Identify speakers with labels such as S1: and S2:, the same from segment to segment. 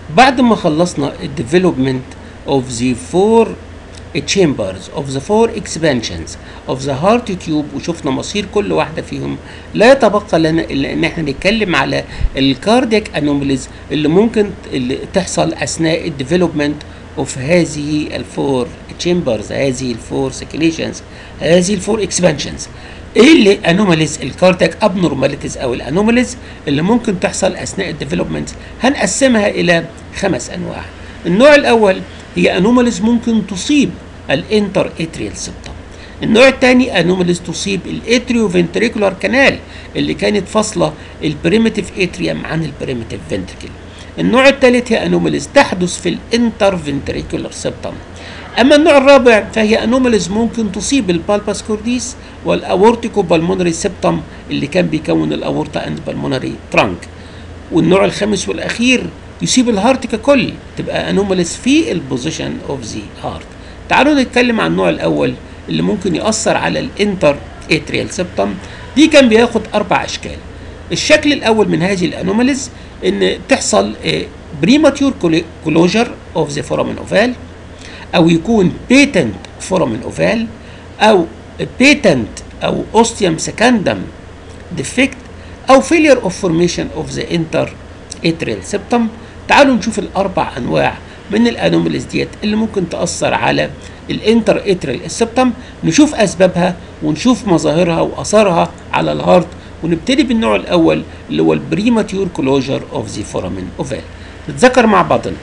S1: بعد ما خلصنا الديفلوبمنت of the four chambers of the four expansions of the heart tube وشفنا مصير كل واحدة فيهم لا يتبقى لنا إلا إن احنا نتكلم على الكاردياك انوماليز اللي ممكن اللي تحصل أثناء الديفلوبمنت of هذه الفور chambers هذه الفور circulations هذه الفور expansions ايه اللي انوماليز الكاردياك ابنورماليتيز او الانوماليز اللي ممكن تحصل اثناء الديفلوبمنت هنقسمها الى خمس انواع النوع الاول هي انوماليز ممكن تصيب الانتر اتريال سبتم النوع الثاني انوماليز تصيب الاتريو فنتريكولار كانال اللي كانت فاصله البريمتيف اتريوم عن البريمتيف فنتريكل النوع الثالث هي انوماليز تحدث في الانتر فنتريكولار سبتم اما النوع الرابع فهي انوماليز ممكن تصيب البالباس كورديس والاورتيكو بالمونري سبتم اللي كان بيكون الاورتا اند بالمونري ترانك والنوع الخامس والاخير يصيب الهارت ككل تبقى انوماليز في البوزيشن اوف ذا هارت تعالوا نتكلم عن النوع الاول اللي ممكن ياثر على الانتر اتريال سبتم دي كان بياخد اربع اشكال الشكل الاول من هذه الانوماليز ان تحصل بريماتيور كلوجر اوف ذا فورامين اوفال او يكون بيتنت فورامين اوفال او بيتنت او اوستيوم سكندم ديفكت او فيلير اوف فورميشن اوف ذا انتر اتريال سبتم تعالوا نشوف الاربع انواع من الانوماليز ديت اللي ممكن تاثر على الانتر اتريال سبتم نشوف اسبابها ونشوف مظاهرها واثارها على الهارت ونبتدي بالنوع الاول اللي هو البريماتيور كلوجر اوف ذا فورامين اوفال نتذكر مع بعضنا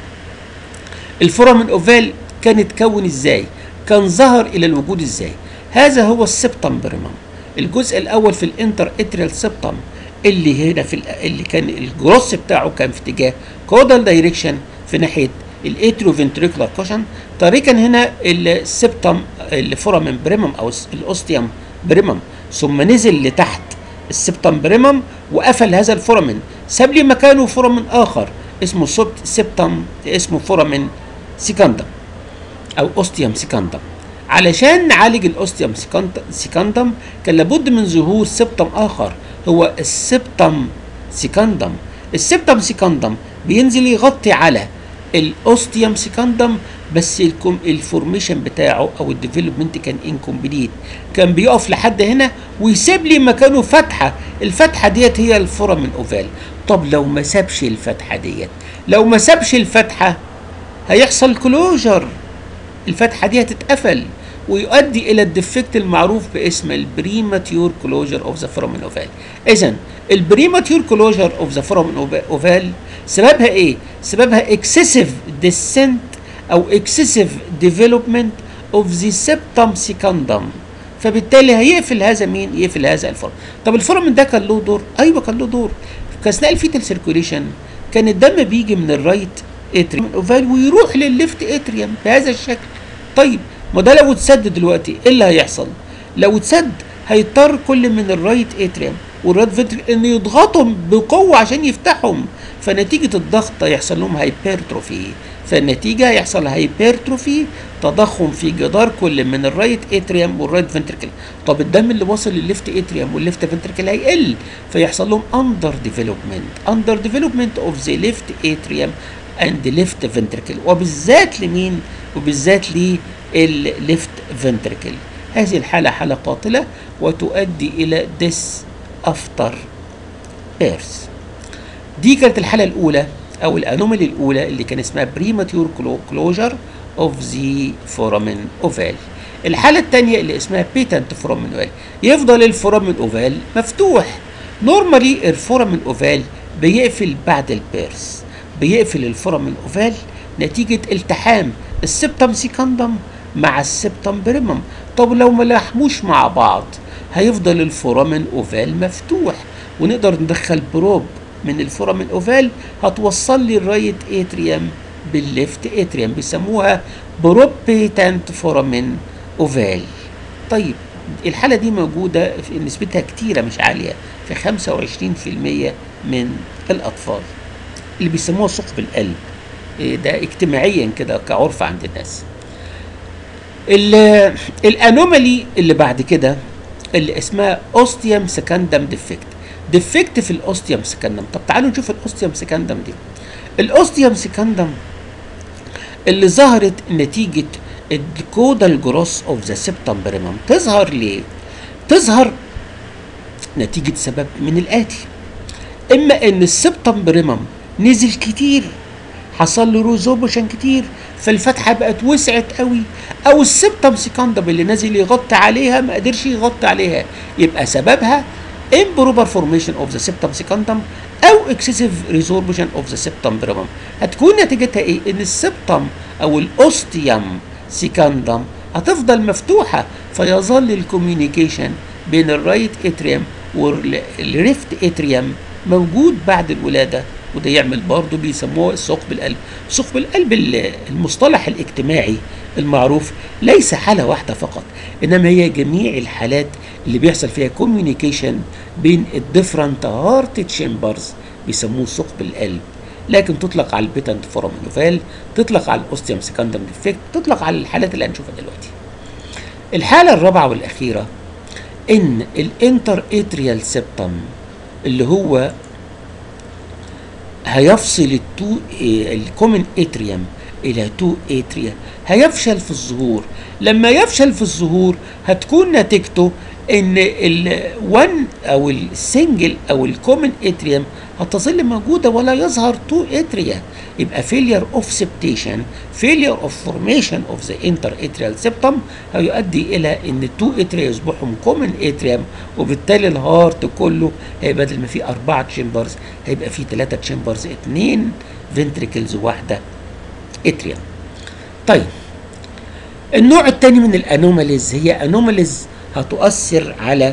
S1: الفورامين اوفال كان اتكون ازاي كان ظهر الى الوجود ازاي هذا هو السبتم بريمم الجزء الاول في الانتر اتريال سبتم اللي هنا في اللي كان الجروس بتاعه كان في اتجاه كودال دايركشن في ناحيه الاتريو فنتريكولار كوشن طريقا هنا السبتم الفورامين بريمم او الاوستيوم بريمم ثم نزل لتحت السبتم بريمم وقفل هذا الفورامين ساب لي مكانه فورامين اخر اسمه سبتم اسمه فورامين سيكاندم او اوستيوم سيكاندم علشان نعالج الاوستيوم سيكاندم كان لابد من ظهور سبتم اخر هو السبتم سيكاندم السبتم سيكاندم بينزل يغطي على الاوستيوم سيكاندم بس الكم الفورميشن بتاعه او الديفلوبمنت كان انكمبليت كان بيقف لحد هنا ويسيب لي مكانه فتحه الفتحه ديت هي الفورامين اوفال طب لو ما سابش الفتحه ديت لو ما سابش الفتحه هيحصل كلوجر الفتحه دي هتتقفل ويؤدي الى الديفكت المعروف باسم البريماتيور كلوجر اوف ذا فورامين اوفال اذا البريماتيور كلوجر اوف ذا فورامين اوفال سببها ايه سببها اكسسيف ديسنت او اكسسيف ديفلوبمنت اوف ذا سبتم سيكاندم فبالتالي هيقفل هذا مين يقفل هذا الفورم طب الفورامين ده كان له دور ايوه كان له دور في اثناء الفيتال سيركوليشن كان الدم بيجي من الرايت اتريوم اوفال ويروح للليفت اتريوم بهذا الشكل طيب ما ده لو اتسد دلوقتي ايه اللي هيحصل لو اتسد هيضطر كل من الرايت اتريوم والرايت فنتريكل ان يضغطهم بقوه عشان يفتحهم فنتيجه الضغط هيحصل لهم هايبرتروفي فالنتيجه هيحصل هايبرتروفي تضخم في جدار كل من الرايت اتريوم والرايت فنتريكل طب الدم اللي واصل للليفت اتريوم والليفت فنتريكل هيقل فيحصل لهم اندر ديفلوبمنت اندر ديفلوبمنت اوف ذا ليفت اتريوم اند ليفت فنتريكل وبالذات لمين وبالذات للليفت فنتريكل هذه الحالة حالة قاتلة وتؤدي إلى ديس أفتر بيرث دي كانت الحالة الأولى أو الأنومالي الأولى اللي كان اسمها بريماتيور كلوجر اوف ذا فورامين اوفال الحالة الثانية اللي اسمها بيتنت فورامين اوفال يفضل الفورامين اوفال مفتوح نورمالي الفورامين اوفال بيقفل بعد البيرث بيقفل الفورامين اوفال نتيجة التحام السبتم سيكاندم مع السبتم بريمم طب لو ما لحموش مع بعض هيفضل الفورامين اوفال مفتوح ونقدر ندخل بروب من الفورامين اوفال هتوصل لي الرايت اتريوم بالليفت اتريوم بيسموها بروب بيتنت فورامين اوفال طيب الحالة دي موجودة في نسبتها كتيرة مش عالية في 25% من الأطفال اللي بيسموها ثقب القلب ده اجتماعيا كده كعرف عند الناس الانومالي اللي بعد كده اللي اسمها اوستيوم سكندم ديفكت ديفكت في الاوستيوم سكندم طب تعالوا نشوف الاوستيوم سكندم دي الاوستيوم سيكاندم اللي ظهرت نتيجة الكودال جروس اوف ذا سيبتم بريمم تظهر ليه؟ تظهر نتيجة سبب من الآتي إما إن السبتم بريمم نزل كتير حصل له روزوبوشن كتير فالفتحة بقت وسعت قوي أو السبتم سيكاندم اللي نازل يغطي عليها ما قدرش يغطي عليها يبقى سببها improper formation of the septum secundum او excessive resorption of the septum brevum هتكون نتيجتها ايه ان السبتم او الاوستيوم سيكاندم هتفضل مفتوحه فيظل الكوميونيكيشن بين الرايت اتريوم والليفت اتريوم موجود بعد الولاده وده يعمل برضه بيسموه ثقب القلب ثقب القلب المصطلح الاجتماعي المعروف ليس حالة واحدة فقط إنما هي جميع الحالات اللي بيحصل فيها كوميونيكيشن بين الديفرنت هارت تشامبرز بيسموه ثقب القلب لكن تطلق على البيتنت فورامينوفال تطلق على الاوستيوم سيكاندم ديفكت تطلق على الحالات اللي هنشوفها دلوقتي الحالة الرابعة والأخيرة إن الانتر اتريال سيبتم اللي هو هيفصل التو الكومن اتريوم الى تو اتريا هيفشل في الظهور لما يفشل في الظهور هتكون نتيجته ان ال1 او السنجل او الكومن اتريوم هتظل موجوده ولا يظهر تو اتريا يبقى فيلير اوف سبتيشن فيلير اوف فورميشن اوف ذا انتر اتريال سيبتم هيؤدي الى ان التو اتريا يصبحوا كومن اتريوم وبالتالي الهارت كله هيبقى بدل ما فيه اربعه تشامبرز هيبقى فيه ثلاثه تشامبرز اثنين فنتريكلز وواحده اتريوم طيب النوع الثاني من الانوماليز هي انوماليز هتؤثر على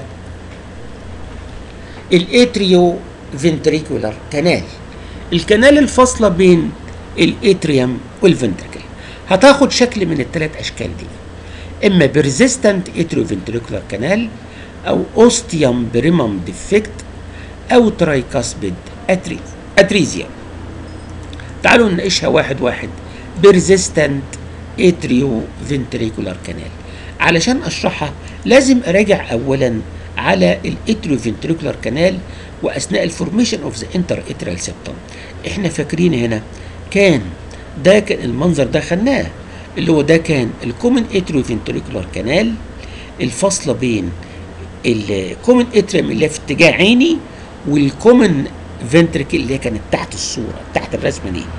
S1: الاتريو فنتريكولار كانال الكنال الفاصلة بين الاتريوم والفنتريكل هتاخد شكل من الثلاث اشكال دي اما بيرزيستنت اتريو فنتريكولار كانال او اوستيوم بريمم ديفكت او ترايكاسبيد أتري اتريزيا تعالوا نناقشها واحد واحد بيرزيستنت اتريو فنتريكولار كانال علشان اشرحها لازم اراجع اولا على الاتريو فنتريكولار كانال واثناء الفورميشن اوف ذا انتر اتريال سيبتم احنا فاكرين هنا كان ده كان المنظر ده خدناه اللي هو ده كان الكومن اتريو فنتريكولار كانال الفاصله بين الكومن اتريوم اللي في اتجاه عيني والكومن فنتريكل اللي هي كانت تحت الصوره تحت الرسمه دي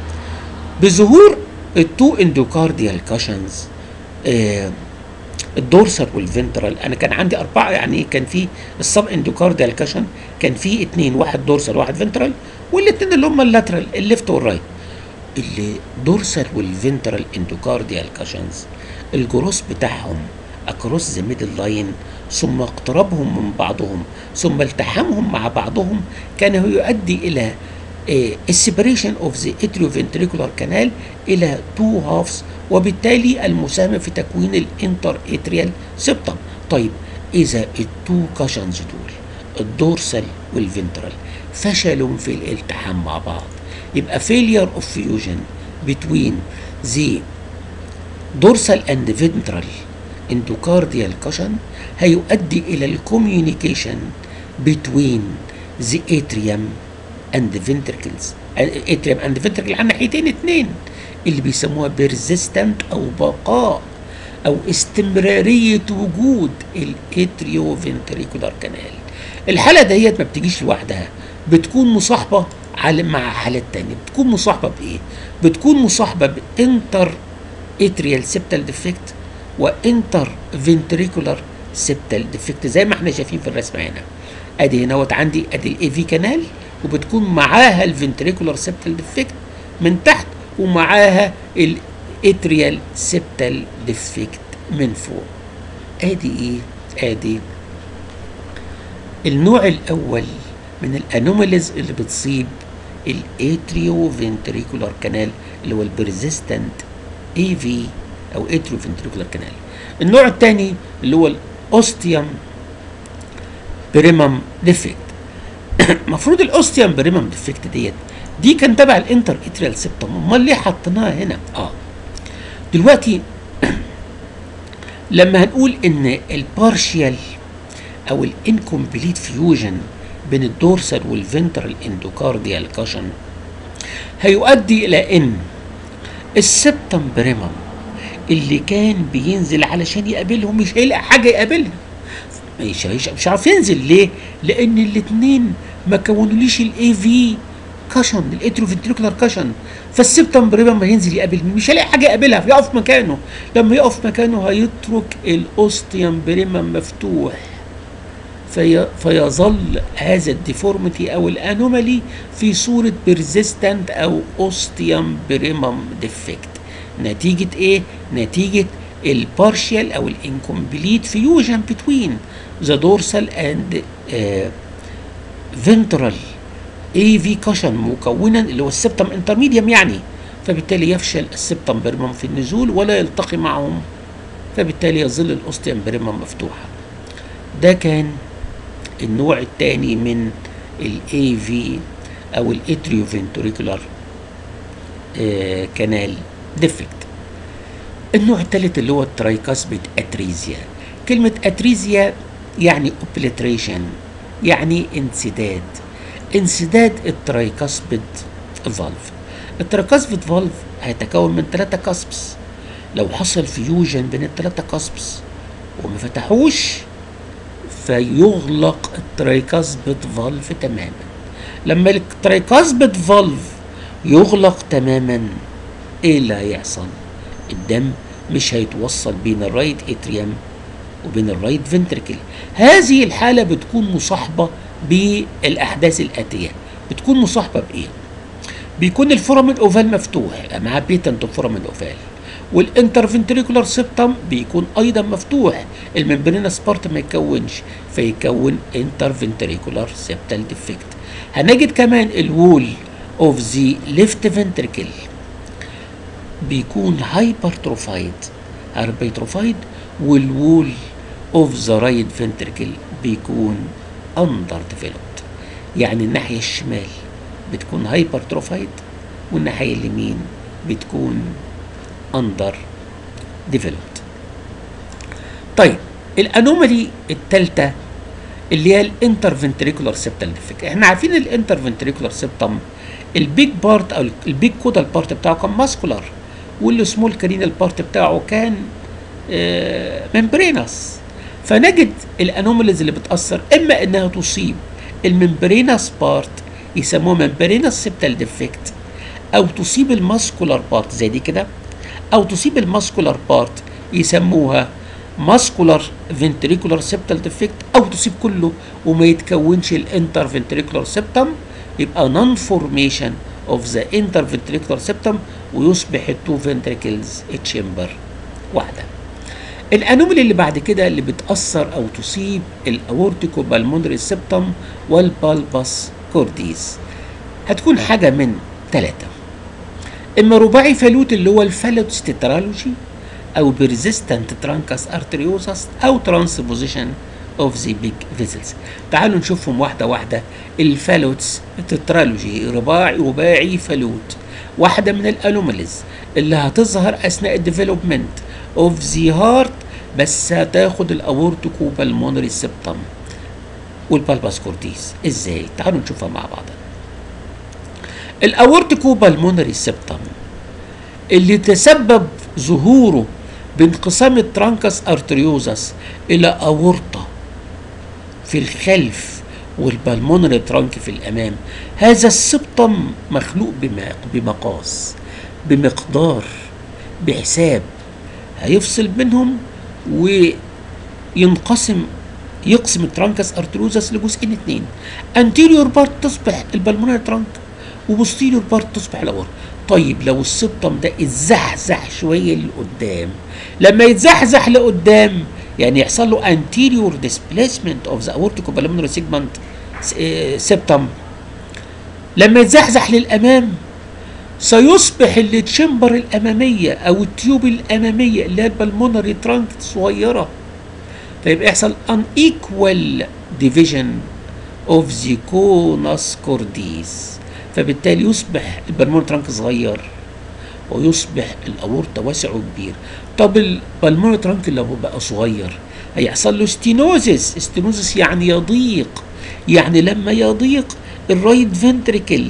S1: بظهور التو اندوكارديال كاشنز آه الدورسال والفنترال انا كان عندي اربعه يعني كان في السب اندوكارديال كاشن كان في اثنين واحد دورسال واحد فنترال والاثنين اللي هم اللاترال الليفت والرايت اللي دورسال والفنترال اندوكارديال كاشنز الجروس بتاعهم اكروس ذا ميدل لاين ثم اقترابهم من بعضهم ثم التحامهم مع بعضهم كان يؤدي الى السيبريشن اوف ذا اتريوفنتريكولار كانال الى تو هافز وبالتالي المساهمه في تكوين الانتر اتريال سبتم طيب اذا التو كاشنز دول الدورسال والفنترال فشلوا في الالتحام مع بعض يبقى failure of fusion between the dorsal and ventral endocardial cushion هيؤدي الى الكوميونيكيشن between the atrium and the ventricles atrium and ventricle على ناحيتين اتنين اللي بيسموها persistent او بقاء او استمرارية وجود الاتريو فنتريكولار كانال الحالة ديت ما بتجيش لوحدها بتكون مصاحبة على مع حالات تانية بتكون مصاحبة بإيه؟ بتكون مصاحبة بانتر اتريال سيبتال ديفكت وانتر فنتريكولار سيبتال ديفكت زي ما احنا شايفين في الرسمة هنا ادي هنا عندي ادي الاي في كانال وبتكون معاها الفنتريكولار سيبتال ديفكت من تحت ومعاها الاتريال سيبتال ديفكت من فوق ادي ايه ادي النوع الاول من الانوماليز اللي بتصيب الاتريو فنتريكولار كانال اللي هو البرزيستنت اي في او اتريو فنتريكولار كانال النوع الثاني اللي هو الاوستيوم بريمم ديفكت المفروض الاوستيوم بريمم ديفكت ديت دي كان تبع الانتر اتريال سيبتوم امال ليه حطيناها هنا اه دلوقتي لما هنقول ان البارشيال او الانكمبليت فيوجن بين الدورسال والفنترال اندوكارديال كاشن هيؤدي الى ان السبتم بريمم اللي كان بينزل علشان يقابلهم مش هيلاقي حاجه يقابلها مش مش مش عارف ينزل ليه؟ لان الاثنين ما كونوليش الاي في كاشن الاتروفنتريكولار كاشن فالسبتم بريمم ما ينزل يقابل مين؟ مش هيلاقي حاجه يقابلها فيقف مكانه لما يقف مكانه هيترك الاوستيوم بريمم مفتوح في فيظل هذا الديفورميتي او الانومالي في صوره بيرزيستنت او اوستيوم بريمم ديفكت نتيجه ايه نتيجه البارشال او الانكمبليت فيوجن بتوين ذا دورسال اند فنترال اي في كاشن مكونا اللي هو السبتم انترميديوم يعني فبالتالي يفشل السبتم بريمم في النزول ولا يلتقي معهم فبالتالي يظل الاوستيوم بريمم مفتوحه ده كان النوع الثاني من الاي في او الاتريوفنتوريكولار كانال ديفكت النوع الثالث اللي هو الترايكاسبيد اتريزيا كلمة اتريزيا يعني اوبليتريشن يعني انسداد انسداد الترايكاسبيد فالف الترايكاسبيد فالف هيتكون من ثلاثة كاسبس لو حصل فيوجن بين الثلاثة كاسبس وما فتحوش فيغلق الترايكاسبيد فالف تماما لما الترايكاسبيد فالف يغلق تماما ايه اللي هيحصل الدم مش هيتوصل بين الرايت اتريوم وبين الرايت فنتركل هذه الحاله بتكون مصاحبه بالاحداث الاتيه بتكون مصاحبه بايه بيكون الفورامين اوفال مفتوح مع بيتنت فورامين اوفال والانترفنتريكولار سيبتم بيكون ايضا مفتوح الممبرينس بارت ما يتكونش فيكون انترفنتريكولار سيبتال ديفكت هنجد كمان الوول اوف ذا ليفت فنتركل بيكون هايبرتروفايد هايبرتروفايد والوول اوف ذا رايت فنتركل بيكون اندر ديفلوبد يعني الناحيه الشمال بتكون هايبرتروفايد والناحيه اليمين بتكون اندر ديفلوبد طيب الانومالي الثالثه اللي هي الانترفنتريكولار سيبتال ديفكت احنا عارفين الانترفنتريكولار سيبتم البيج بارت او البيج كودال بارت بتاعه كان ماسكولار والسمول كارينال بارت بتاعه كان آه ممبرينس فنجد الانوماليز اللي بتاثر اما انها تصيب الممبرينس بارت يسموه ممبرينس سيبتال ديفكت او تصيب الماسكولار بارت زي دي كده او تصيب الماسكولار بارت يسموها ماسكولار فنتريكولار سيبتال ديفكت او تصيب كله وما يتكونش الانتر فنتريكولار سيبتم يبقى نون فورميشن اوف ذا انتر فنتريكولار سيبتم ويصبح التو فنتريكلز تشامبر واحده الانومالي اللي بعد كده اللي بتاثر او تصيب الاورتيكو بالمونري سيبتم والبالباس كورديز هتكون حاجه من ثلاثه اما رباعي فالوت اللي هو الفالوتس تترالوجي او بيرزيستنت ترانكاس ارتريوسس او ترانسبوزيشن اوف ذا بيج فيزلز تعالوا نشوفهم واحده واحده الفالوتس تترالوجي رباعي رباعي فالوت واحده من الانوماليز اللي هتظهر اثناء الديفلوبمنت اوف ذا هارت بس هتاخد الاورتيكو بالمونري سيبتم والبالباس كورتيز ازاي تعالوا نشوفها مع بعض الاورتيكو بالمونري سيبتم اللي تسبب ظهوره بانقسام الترانكس ارتريوزس الى اورطه في الخلف والبلمونري ترانك في الامام هذا السبطم مخلوق بمقاس بمقدار بحساب هيفصل بينهم وينقسم يقسم الترانكس ارتروزس لجزئين اتنين انتيريور بارت تصبح البلمونري ترانك وبوستيريور بارت تصبح الاورطه طيب لو السبطم ده اتزحزح شويه لقدام لما يتزحزح لقدام يعني يحصل له anterior displacement of the aorticopulmonary segment septum لما يتزحزح للامام سيصبح التشمبر الاماميه او التيوب الاماميه اللي هي البلمونري ترانك صغيره فيبقى يحصل unequal division of the conus cordis فبالتالي يصبح البلمون ترانك صغير ويصبح الاورطه واسع وكبير طب البلمون ترانك لو بقى صغير هيحصل له ستينوزس ستينوزس يعني يضيق يعني لما يضيق الرايت فنتريكل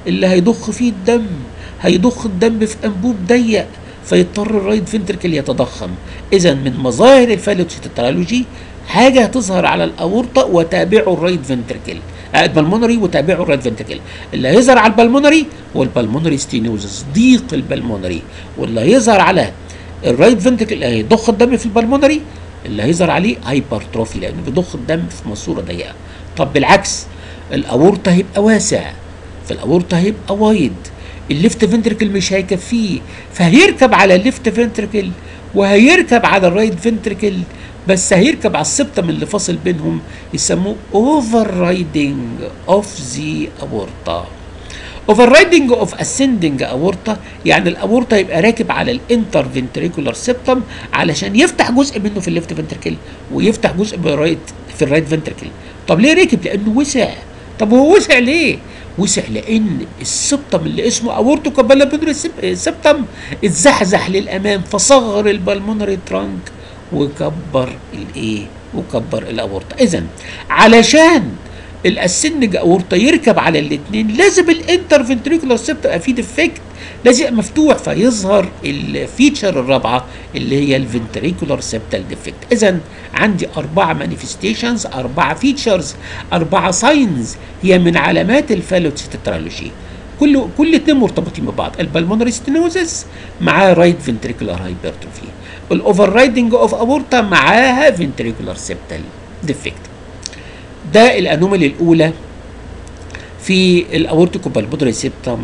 S1: اللي هيضخ فيه الدم هيضخ الدم في انبوب ضيق فيضطر الرايت فنتركل يتضخم اذا من مظاهر الفالوسيترالوجي حاجه هتظهر على الاورطه وتابعه الرايت فنتركل البلمونري وتابعه الرايت فنتركل اللي هيظهر على البلمونري هو البلمونري ستينوزس ضيق البلمونري واللي هيظهر على الرايت فنتركل اللي هيضخ الدم في البلمونري اللي هيظهر عليه هايبرتروفي لانه بيضخ الدم في ماسوره ضيقه طب بالعكس الاورطه هيبقى واسع فالاورطه هيبقى وايد الليفت فنتركل مش هيكفيه فهيركب على الليفت فنتركل وهيركب على الرايت فنتركل بس هيركب على السبتم اللي فاصل بينهم يسموه اوفر رايدنج اوف ذا اورطه اوفر رايدنج اوف اسcending اورطه يعني الاورطه يبقى راكب على الانتر فنتريكولار سبتم علشان يفتح جزء منه في الليفت فنتركل ويفتح جزء بالرايت في الرايت فنتركل طب ليه ركب لانه وسع طب هو وسع ليه وسع لان السبتم اللي اسمه اورتو كابالابيدري سبتم اتزحزح للامام فصغر البلمونري ترانك وكبر الايه وكبر الاورطه اذا علشان الاسنج اورطه يركب على الاثنين لازم الانتر فنتريكولار سبتم يبقى فيه ديفكت لازم يبقى مفتوح فيظهر الفيتشر الرابعه اللي هي الفنتريكولار سبتال ديفكت اذا عندي اربعه مانيفستيشنز اربعه فيتشرز اربعه ساينز هي من علامات الفالوتسترالوجي كل كل اثنين مرتبطين ببعض البلمونري ستينوزس مع رايت فنتريكولار هايبرتروفي الاوفر رايدنج اوف اورتا معاها فنتريكولار سبتال ديفكت ده الانومالي الاولى في الاورتيكو بالبودري سيبتم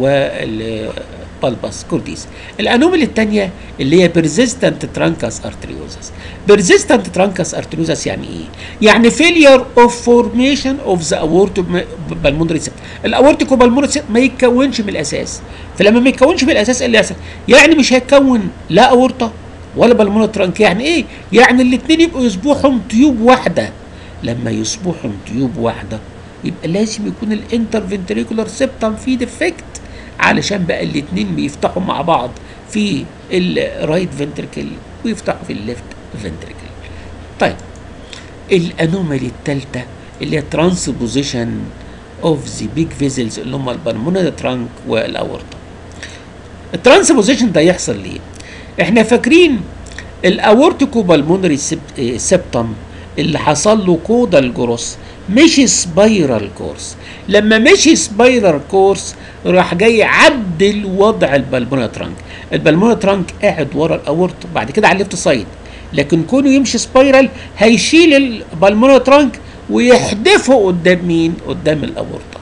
S1: والبالباس كورديس الانومالي الثانيه اللي هي بيرزيستنت ترانكاس ارتريوزس بيرزيستنت ترانكاس ارتريوزس يعني ايه يعني فيلير اوف فورميشن اوف ذا اورتيكو بالمونري سيبتم الاورتيكو بالمونري سيبتم ما يتكونش من الاساس فلما ما يتكونش من الاساس ايه اللي يحصل يعني مش هيتكون لا اورطه ولا بالمونري ترانك يعني ايه يعني الاثنين يبقوا يصبحهم تيوب واحده لما يصبحوا تيوب واحده يبقى لازم يكون الانتر فنتريكولار سيبتم فيه ديفكت علشان بقى الاثنين بيفتحوا مع بعض في الرايت فنتركل ويفتحوا في الليفت فنتركل طيب الانومالي الثالثه اللي هي ترانسبوزيشن اوف ذا بيج فيزلز اللي هم البلمونري ترانك والاورطه الترانسبوزيشن ده يحصل ليه احنا فاكرين الاورتيكو بالمونري سبتم اللي حصل له كودال جروس مشي سبايرال كورس لما مشي سبايرال كورس راح جاي عدل وضع البلمونة ترانك البلمونة ترانك قاعد ورا الاورت بعد كده على الليفت سايد لكن كونه يمشي سبايرال هيشيل البلمونة ترانك ويحدفه قدام مين قدام الاورطه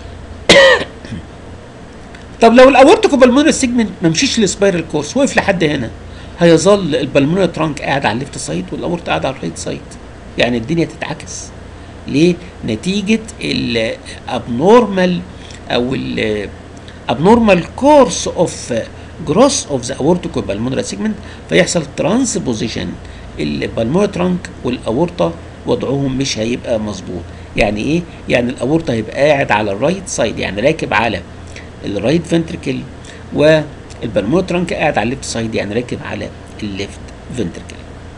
S1: طب لو الاورتيكو بالمونري سيجمنت ما مشيش للسبايرال كورس وقف لحد هنا هيظل البلمونري ترانك قاعد على الليفت سايد والاورطه قاعد على الرايت سايد يعني الدنيا تتعكس ليه نتيجه الابنورمال او الابنورمال كورس اوف جروس اوف ذا اورتيكو بالمونري سيجمنت فيحصل ترانسبوزيشن البلمونري ترانك والاورطه وضعهم مش هيبقى مظبوط يعني ايه يعني الاورطه هيبقى قاعد على الرايت سايد يعني راكب على الرايت فنتركل والبلمونري ترانك قاعد على الليفت سايد يعني راكب على الليفت فنتركل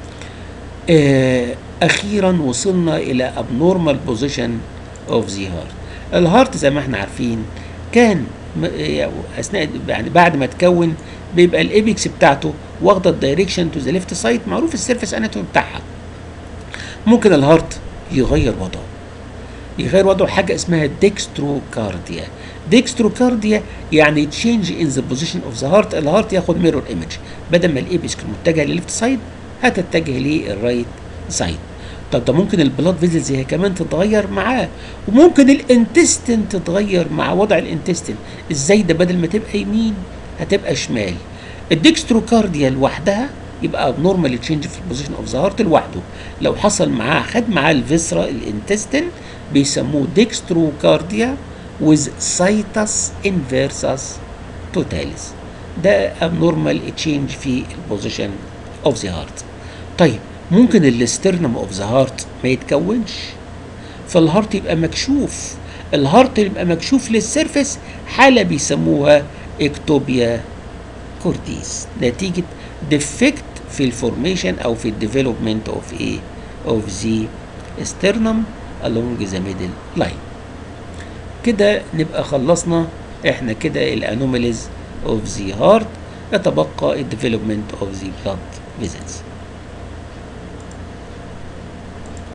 S1: آه اخيرا وصلنا الى abnormal position of the heart الهارت زي ما احنا عارفين كان اثناء يعني بعد ما تكون بيبقى الابيكس بتاعته واخده الدايركشن تو ذا ليفت سايد معروف السيرفيس اناتومي بتاعها ممكن الهارت يغير وضعه يغير وضعه حاجه اسمها ديكستروكارديا ديكستروكارديا يعني تشينج ان ذا بوزيشن اوف ذا هارت الهارت ياخد ميرور ايمج بدل ما الابيكس متجه لليفت سايد هتتجه للرايت سايد طب ده ممكن البلاد فيزلز هي كمان تتغير معاه وممكن الانتستين تتغير مع وضع الانتستين ازاي ده بدل ما تبقى يمين هتبقى شمال الديكستروكارديا لوحدها يبقى نورمال تشينج في البوزيشن اوف ذا هارت لوحده لو حصل معاه خد معاه الفيسرا الانتستين بيسموه ديكستروكارديا with situs inversus totalis ده abnormal change في البوزيشن اوف ذا هارت طيب ممكن الاسترنم اوف ذا هارت ما يتكونش فالهارت يبقى مكشوف الهارت يبقى مكشوف للسيرفس حالة بيسموها اكتوبيا كورتيس نتيجة ديفكت في الفورميشن او في الديفلوبمنت اوف ايه اوف ذا استرنم along the middle line كده نبقى خلصنا احنا كده الانوماليز اوف ذا هارت يتبقى الديفلوبمنت اوف ذا بلاد فيزلز